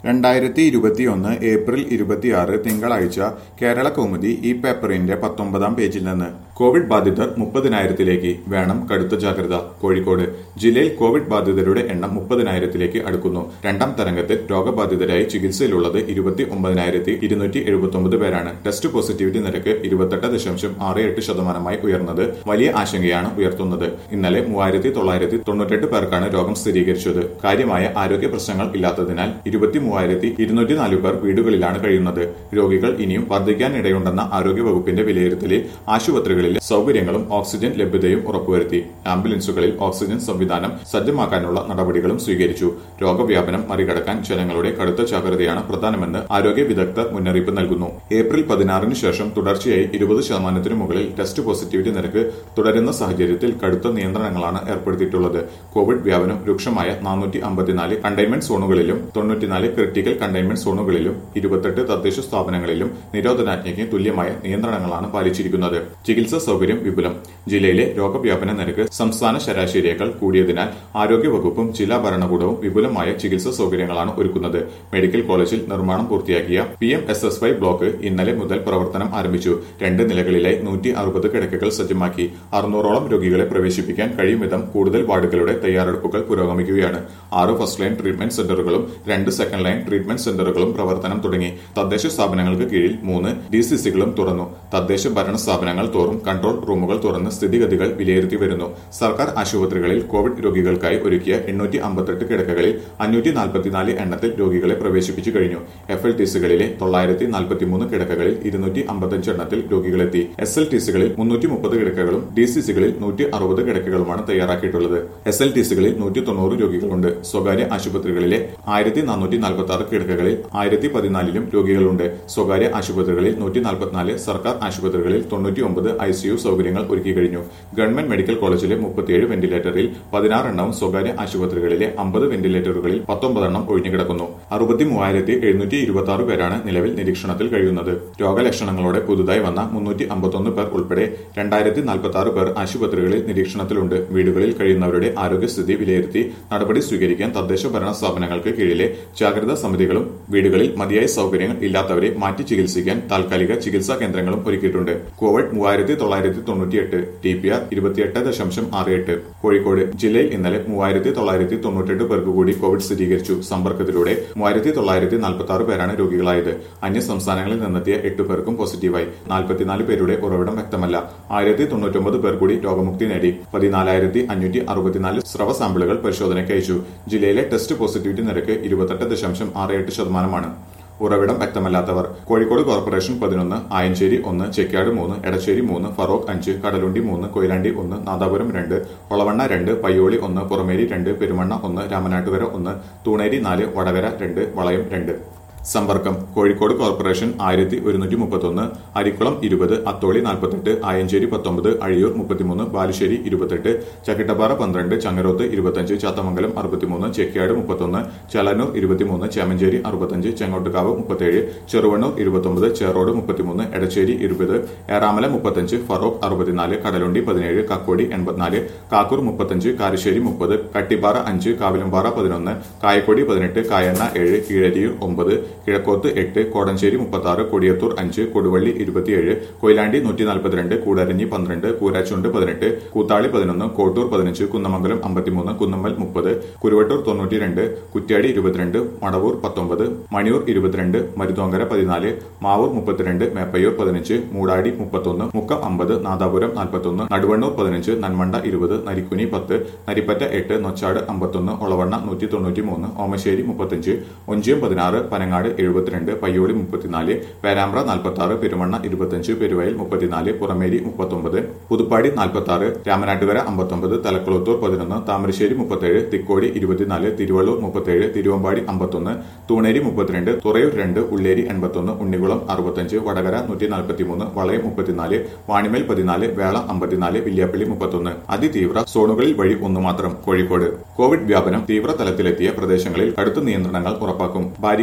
രണ്ടായിരത്തി ഇരുപത്തിയൊന്ന് ഏപ്രിൽ ഇരുപത്തിയാറ് തിങ്കളാഴ്ച കേരള കൗമുദി ഈ പേപ്പറിന്റെ പത്തൊമ്പതാം പേജിൽ നിന്ന് കോവിഡ് ബാധിതർ മുപ്പതിനായിരത്തിലേക്ക് വേണം കടുത്ത ജാഗ്രത കോഴിക്കോട് ജില്ലയിൽ കോവിഡ് ബാധിതരുടെ എണ്ണം മുപ്പതിനായിരത്തിലേക്ക് അടുക്കുന്നു രണ്ടാം തരംഗത്തിൽ രോഗബാധിതരായി ചികിത്സയിലുള്ളത് ഇരുപത്തി ഒമ്പതിനായിരത്തി ഇരുന്നൂറ്റി എഴുപത്തി പേരാണ് ടെസ്റ്റ് പോസിറ്റിവിറ്റി നിരക്ക് ഇരുപത്തെട്ട് ദശാംശം ആറ് എട്ട് ശതമാനമായി ഉയർന്നത് വലിയ ആശങ്കയാണ് ഉയർത്തുന്നത് ഇന്നലെ മൂവായിരത്തി തൊള്ളായിരത്തി തൊണ്ണൂറ്റെട്ട് പേർക്കാണ് രോഗം സ്ഥിരീകരിച്ചത് കാര്യമായ ആരോഗ്യ പ്രശ്നങ്ങൾ ഇല്ലാത്തതിനാൽ ഇരുപത്തി മൂവായിരത്തി ഇരുന്നൂറ്റി നാല് പേർ വീടുകളിലാണ് കഴിയുന്നത് രോഗികൾ ഇനിയും വർദ്ധിക്കാനിടയുണ്ടെന്ന ആരോഗ്യ വകുപ്പിന്റെ വിലയിരുത്തലിൽ ആശുപത്രികളിലെ സൗകര്യങ്ങളും ഓക്സിജൻ ലഭ്യതയും ഉറപ്പുവരുത്തി ആംബുലൻസുകളിൽ ഓക്സിജൻ സംവിധാനം സജ്ജമാക്കാനുള്ള നടപടികളും സ്വീകരിച്ചു രോഗവ്യാപനം മറികടക്കാൻ ജനങ്ങളുടെ കടുത്ത ജാഗ്രതയാണ് പ്രധാനമെന്ന് ആരോഗ്യ വിദഗ്ധർ മുന്നറിയിപ്പ് നൽകുന്നു ഏപ്രിൽ പതിനാറിന് ശേഷം തുടർച്ചയായി ഇരുപത് ശതമാനത്തിനു മുകളിൽ ടെസ്റ്റ് പോസിറ്റിവിറ്റി നിരക്ക് തുടരുന്ന സാഹചര്യത്തിൽ കടുത്ത നിയന്ത്രണങ്ങളാണ് ഏർപ്പെടുത്തിയിട്ടുള്ളത് കോവിഡ് വ്യാപനം രൂക്ഷമായ നാനൂറ്റി അമ്പത്തിനാല് കണ്ടെയ്ൻമെന്റ് സോണുകളിലും തൊണ്ണൂറ്റിനാല് ക്രിട്ടിക്കൽ കണ്ടെയ്ൻമെന്റ് സോണുകളിലും ഇരുപത്തെട്ട് തദ്ദേശ സ്ഥാപനങ്ങളിലും നിരോധനാജ്ഞയ്ക്ക് തുല്യമായ നിയന്ത്രണങ്ങളാണ് പാലിച്ചിരിക്കുന്നത് ചികിത്സാ സൗകര്യം വിപുലം ജില്ലയിലെ രോഗവ്യാപന നിരക്ക് സംസ്ഥാന ശരാശരിയേക്കാൾ കൂടിയതിനാൽ ആരോഗ്യവകുപ്പും ജില്ലാ ഭരണകൂടവും വിപുലമായ ചികിത്സാ സൗകര്യങ്ങളാണ് ഒരുക്കുന്നത് മെഡിക്കൽ കോളേജിൽ നിർമ്മാണം പൂർത്തിയാക്കിയ P M S S Y block ഇന്നലെ മുതൽ പ്രവർത്തനം ആരംഭിച്ചു രണ്ട് നിലകളിലായി നൂറ്റി അറുപത് കിടക്കകൾ സജ്ജമാക്കി അറുന്നൂറോളം രോഗികളെ പ്രവേശിപ്പിക്കാൻ കഴിയും വിധം കൂടുതൽ വാർഡുകളുടെ തയ്യാറെടുപ്പുകൾ പുരോഗമിക്കുകയാണ് ആറ് ഫസ്റ്റ് ലൈൻ ട്രീറ്റ്മെന്റ് സെന്ററുകളും രണ്ട് സെക്കൻഡ് ലൈൻ ട്രീറ്റ്മെന്റ് സെന്ററുകളും പ്രവർത്തനം തുടങ്ങി തദ്ദേശ സ്ഥാപനങ്ങൾക്ക് കീഴിൽ മൂന്ന് ഡി സി സികളും തുറന്നു തദ്ദേശ ഭരണ സ്ഥാപനങ്ങൾ തോറും കൺട്രോൾ റൂമുകൾ തുറന്ന് സ്ഥിതിഗതികൾ വിലയിരുത്തി വരുന്നു സർക്കാർ ആശുപത്രികളിൽ കോവിഡ് രോഗികൾക്കായി ഒരുക്കിയ എണ്ണൂറ്റി അമ്പത്തെട്ട് കിടക്കകളിൽ അഞ്ഞൂറ്റി നാൽപ്പത്തിനാല് എണ്ണത്തിൽ രോഗികളെ പ്രവേശിപ്പിച്ചു കഴിഞ്ഞു എഫ് എൽ ടി സികളിലെ തൊള്ളായിരത്തി നാൽപ്പത്തിമൂന്ന് കിടക്കകളിൽ ഇരുന്നൂറ്റി അമ്പത്തഞ്ച് എണ്ണത്തിൽ രോഗികളെത്തി എസ് എൽ ടി സികളിൽ മുന്നൂറ്റി മുപ്പത് കിടക്കകളും ഡി സി സികളിൽ നൂറ്റി അറുപത് കിടക്കകളുമാണ് തയ്യാറാക്കിയിട്ടുള്ളത് എസ് എൽ ടി സികളിൽ നൂറ്റി തൊണ്ണൂറ് രോഗികളുണ്ട് സ്വകാര്യ ആശുപത്രികളിലെ ആയിരത്തി നാനൂറ്റി നാൽപ്പത്തി ആറ് കിടക്കകളിൽ ആയിരത്തി പതിനാലിലും രോഗികളുണ്ട് സ്വകാര്യ ആശുപത്രികളിൽ നൂറ്റി നാൽപ്പത്തിനാല് സർക്കാർ ആശുപത്രികളിൽ തൊണ്ണൂറ്റി ഒമ്പത് ഐ സിയു സൗകര്യങ്ങൾ ഒരുക്കി കഴിഞ്ഞു ഗവൺമെന്റ് മെഡിക്കൽ കോളേജിലെ മുപ്പത്തിയേഴ് വെന്റിലേറ്ററിൽ പതിനാറെണ്ണവും സ്വകാര്യ ആശുപത്രികളിലെ അമ്പത് വെന്റിലേറ്ററുകളിൽ പത്തൊമ്പതെണ്ണം ഒഴിഞ്ഞുകിടക്കുന്നു അറുപത്തി മൂവായിരത്തി എഴുന്നൂറ്റി ഇരുപത്തി ആറ് പേരാണ് നിലവിൽ നിരീക്ഷണത്തിൽ കഴിയുന്നത് രോഗലക്ഷണങ്ങളോടെ പുതുതായി വന്ന മുന്നൂറ്റി അമ്പത്തൊന്ന് പേർ ഉൾപ്പെടെ രണ്ടായിരത്തി നാൽപ്പത്തി ആറ് പേർ ആശുപത്രികളിൽ നിരീക്ഷണത്തിലുണ്ട് വീടുകളിൽ കഴിയുന്നവരുടെ ആരോഗ്യസ്ഥിതി വിലയിരുത്തി നടപടി സ്വീകരിക്കാൻ തദ്ദേശ ഭരണ സ്ഥാപനങ്ങൾക്ക് കീഴിലെ ജാഗ്രതാ സമിതികളും വീടുകളിൽ മതിയായ സൗകര്യങ്ങൾ ഇല്ലാത്തവരെ മാറ്റി ചികിത്സിക്കാൻ താൽക്കാലിക ചികിത്സാ കേന്ദ്രങ്ങളും ഒരുക്കിയിട്ടുണ്ട് കോവിഡ് മൂവായിരത്തി തൊള്ളായിരത്തി തൊണ്ണൂറ്റിയെട്ട് ടി പി ആർ ഇരുപത്തിയെട്ട് ദശാംശം ആറ് എട്ട് കോഴിക്കോട് ജില്ലയിൽ ഇന്നലെ മൂവായിരത്തി തൊള്ളായിരത്തി തൊണ്ണൂറ്റെട്ട് പേർക്ക് കൂടി കോവിഡ് സ്ഥിരീകരിച്ചു സമ്പർക്കത്തിലൂടെ മൂവായിരത്തി തൊള്ളായിരത്തി നാൽപ്പത്തി ആറ് പേരാണ് രോഗികളായത് അന്യ സംസ്ഥാനങ്ങളിൽ നിന്നെത്തിയ എട്ട് പേർക്കും പോസിറ്റീവായി നാൽപ്പത്തിനാല് പേരുടെ ഉറവിടം വ്യക്തമല്ല ആയിരത്തി തൊണ്ണൂറ്റൊമ്പത് പേർ കൂടി രോഗമുക്തി നേടി പതിനാലായിരത്തി അഞ്ഞൂറ്റി അറുപത്തിനാല് സ്രവ സാമ്പിളുകൾ പരിശോധനയ്ക്ക് അയച്ചു ജില്ലയിലെ ടെസ്റ്റ് പോസിറ്റിവിറ്റി നിരക്ക് ഇരുപത്തെട്ട് ദശാംശം ആറ് എട്ട് ശതമാനമാണ് ഉറവിടം വ്യക്തമല്ലാത്തവർ കോഴിക്കോട് കോർപ്പറേഷൻ പതിനൊന്ന് ആയഞ്ചേരി ഒന്ന് ചെക്കാട് മൂന്ന് എടശ്ശേരി മൂന്ന് ഫറോക്ക് അഞ്ച് കടലുണ്ടി മൂന്ന് കൊയിലാണ്ടി ഒന്ന് നാദാപുരം രണ്ട് ഒളവണ്ണ രണ്ട് പയ്യോളി ഒന്ന് പുറമേരി രണ്ട് പെരുമണ്ണ ഒന്ന് രാമനാട്ടുകര ഒന്ന് തൂണേരി നാല് വടകര രണ്ട് വളയം രണ്ട് സമ്പർക്കം കോഴിക്കോട് കോർപ്പറേഷൻ ആയിരത്തി ഒരുന്നൂറ്റി മുപ്പത്തൊന്ന് അരിക്കുളം ഇരുപത് അത്തോളി നാൽപ്പത്തെട്ട് ആയഞ്ചേരി പത്തൊമ്പത് അഴിയൂർ മുപ്പത്തിമൂന്ന് ബാലുശ്ശേരി ഇരുപത്തെട്ട് ചക്കിട്ടപ്പാറ പന്ത്രണ്ട് ചങ്ങരോത്ത് ഇരുപത്തഞ്ച് ചാത്തമംഗലം അറുപത്തിമൂന്ന് ചെക്കിയാട് മുപ്പത്തൊന്ന് ചലനൂർ ഇരുപത്തിമൂന്ന് ചേമഞ്ചേരി അറുപത്തഞ്ച് ചെങ്ങോട്ടുകാവ് മുപ്പത്തേഴ് ചെറുവണ്ണൂർ ഇരുപത്തൊമ്പത് ചേറോട് മുപ്പത്തിമൂന്ന് എടച്ചേരി ഇരുപത് ഏറാമല മുപ്പത്തഞ്ച് ഫറോക്ക് അറുപത്തിനാല് കടലുണ്ടി പതിനേഴ് കക്കോടി എൺപത്തിനാല് കാക്കൂർ മുപ്പത്തഞ്ച് കാരശ്ശേരി മുപ്പത് കട്ടിപ്പാറ അഞ്ച് കാവിലമ്പാറ പതിനൊന്ന് കായക്കൊടി പതിനെട്ട് കായണ്ണ ഏഴ് കീഴരിയൂർ ഒമ്പത് കിഴക്കോത്ത് എട്ട് കോടഞ്ചേരി മുപ്പത്തി ആറ് കൊടിയത്തൂർ അഞ്ച് കൊടുവള്ളി ഇരുപത്തിയേഴ് കൊയിലാണ്ടി നൂറ്റി നാൽപ്പത്തിരണ്ട് കൂടരഞ്ഞി പന്ത്രണ്ട് കൂരാച്ചുണ്ട് പതിനെട്ട് കൂത്താളി പതിനൊന്ന് കോട്ടൂർ പതിനഞ്ച് കുന്നമംഗലം അമ്പത്തിമൂന്ന് കുന്നമ്മൽ മുപ്പത് കുരുവട്ടൂർ തൊണ്ണൂറ്റിരണ്ട് കുറ്റ്യാടി ഇരുപത്തിരണ്ട് മടവൂർ പത്തൊമ്പത് മണിയൂർ ഇരുപത്തിരണ്ട് മരുതോങ്കര പതിനാല് മാവൂർ മുപ്പത്തിരണ്ട് മേപ്പയ്യൂർ പതിനഞ്ച് മൂടാടി മുപ്പത്തൊന്ന് മുക്കം അമ്പത് നാദാപുരം നാൽപ്പത്തൊന്ന് നടുവണ്ണൂർ പതിനഞ്ച് നന്മണ്ട ഇരുപത് നരിക്കുനി പത്ത് നരിപ്പറ്റ എട്ട് നൊച്ചാട് അമ്പത്തൊന്ന് ഒളവണ്ണ നൂറ്റി തൊണ്ണൂറ്റി മൂന്ന് ഓമശ്ശേരി മുപ്പത്തഞ്ച് ഒഞ്ചിയം പതിനാറ് പനങ്ങാട് എഴുപത്തിരണ്ട് പയ്യോളി മുപ്പത്തിനാല് പേരാമ്പ്ര നാൽപ്പത്തി ആറ് പെരുമണ്ണ ഇരുപത്തിയഞ്ച് പെരുവയൽ മുപ്പത്തിനാല് പുറമേരി മുപ്പത്തൊമ്പത് പുതുപ്പാടി നാൽപ്പത്തി ആറ് രാമനാട്ടുകര അമ്പത്തൊമ്പത് തലക്കുളത്തൂർ പതിനൊന്ന് താമരശ്ശേരി മുപ്പത്തേഴ് തിക്കോടി ഇരുപത്തിനാല് തിരുവള്ളൂർ മുപ്പത്തേഴ് തിരുവമ്പാടി അമ്പത്തൊന്ന് തൂണേരി മുപ്പത്തിരണ്ട് തുറയൂർ രണ്ട് ഉള്ളേരി എൺപത്തൊന്ന് ഉണ്ണികുളം അറുപത്തഞ്ച് വടകര നൂറ്റി നാൽപ്പത്തിമൂന്ന് വളയം മുപ്പത്തിനാല് വാണിമേൽ പതിനാല് വേള അമ്പത്തിനാല് വില്യാപ്പള്ളി മുപ്പത്തൊന്ന് അതിതീവ്ര സോണുകളിൽ വഴി ഒന്ന് മാത്രം കോഴിക്കോട് കോവിഡ് വ്യാപനം തീവ്ര തലത്തിലെത്തിയ പ്രദേശങ്ങളിൽ കടുത്ത നിയന്ത്രണങ്ങൾ ഉറപ്പാക്കും ബാരിക്കേഡ് സ്ഥാപിക്കും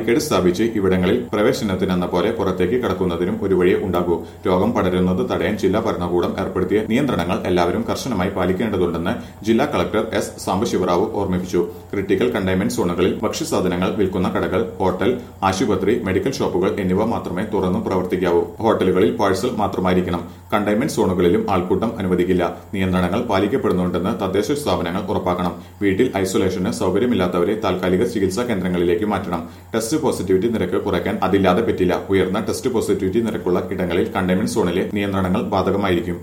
സ്ഥാപിച്ച് ഇവിടങ്ങളിൽ പ്രവേശനത്തിനെന്ന പോലെ പുറത്തേക്ക് കടക്കുന്നതിനും ഒരു വഴി ഉണ്ടാകൂ രോഗം പടരുന്നത് തടയാൻ ജില്ലാ ഭരണകൂടം ഏർപ്പെടുത്തിയ നിയന്ത്രണങ്ങൾ എല്ലാവരും കർശനമായി പാലിക്കേണ്ടതുണ്ടെന്ന് ജില്ലാ കളക്ടർ എസ് സാംബശിവറാവു ഓർമ്മിപ്പിച്ചു ക്രിട്ടിക്കൽ കണ്ടെയ്ൻമെന്റ് സോണുകളിൽ ഭക്ഷ്യസാധനങ്ങൾ വിൽക്കുന്ന കടകൾ ഹോട്ടൽ ആശുപത്രി മെഡിക്കൽ ഷോപ്പുകൾ എന്നിവ മാത്രമേ തുറന്നു പ്രവർത്തിക്കാവൂ ഹോട്ടലുകളിൽ പാഴ്സൽ മാത്രമായിരിക്കണം കണ്ടെയ്ൻമെന്റ് സോണുകളിലും ആൾക്കൂട്ടം അനുവദിക്കില്ല നിയന്ത്രണങ്ങൾ പാലിക്കപ്പെടുന്നുണ്ടെന്ന് തദ്ദേശ സ്ഥാപനങ്ങൾ ഉറപ്പാക്കണം വീട്ടിൽ ഐസൊലേഷന് സൗകര്യമില്ലാത്തവരെ താൽക്കാലിക ചികിത്സാ കേന്ദ്രങ്ങളിലേക്ക് മാറ്റണം ടെസ്റ്റ് പോസിറ്റിവിറ്റി നിരക്ക് കുറയ്ക്കാൻ അതില്ലാതെ പറ്റില്ല ഉയർന്ന ടെസ്റ്റ് പോസിറ്റിവിറ്റി നിരക്കുള്ള ഇടങ്ങളിൽ കണ്ടെയ്ൻമെന്റ് സോണിലെ നിയന്ത്രണങ്ങൾ ബാധകമായിരിക്കും